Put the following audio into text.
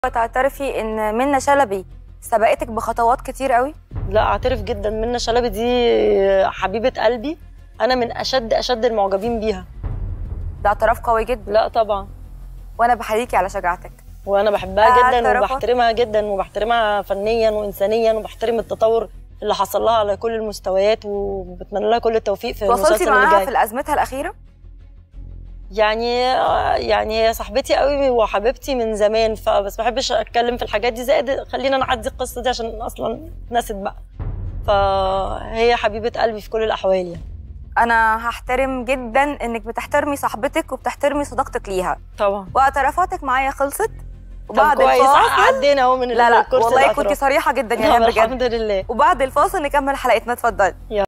تعترفي ان منى شلبي سبقتك بخطوات كتير قوي لا اعترف جدا منى شلبي دي حبيبه قلبي انا من اشد اشد المعجبين بيها ده اعتراف قوي جدا لا طبعا وانا بحييكي على شجاعتك وانا بحبها جدا اعترافات؟ وبحترمها جدا وبحترمها فنيا وانسانيا وبحترم التطور اللي حصل لها على كل المستويات وبتمنى لها كل التوفيق في تواصلتي المسلسل اللي معاها جاي في ازمتها الاخيره يعني يعني هي صاحبتي قوي وحبيبتي من زمان فبس ما بحبش اتكلم في الحاجات دي زائد خلينا نعدي القصه دي عشان اصلا نست بقى فهي حبيبه قلبي في كل الاحوال يعني انا هحترم جدا انك بتحترمي صاحبتك وبتحترمي صداقتك ليها طبعا واعترافاتك معايا خلصت طب وبعد كويس الفاصل عدينا اهو من لا لا الكورس والله كنت الاعتراف. صريحه جدا يا طب هام بجد الحمد لله وبعد الفاصل نكمل حلقتنا اتفضلي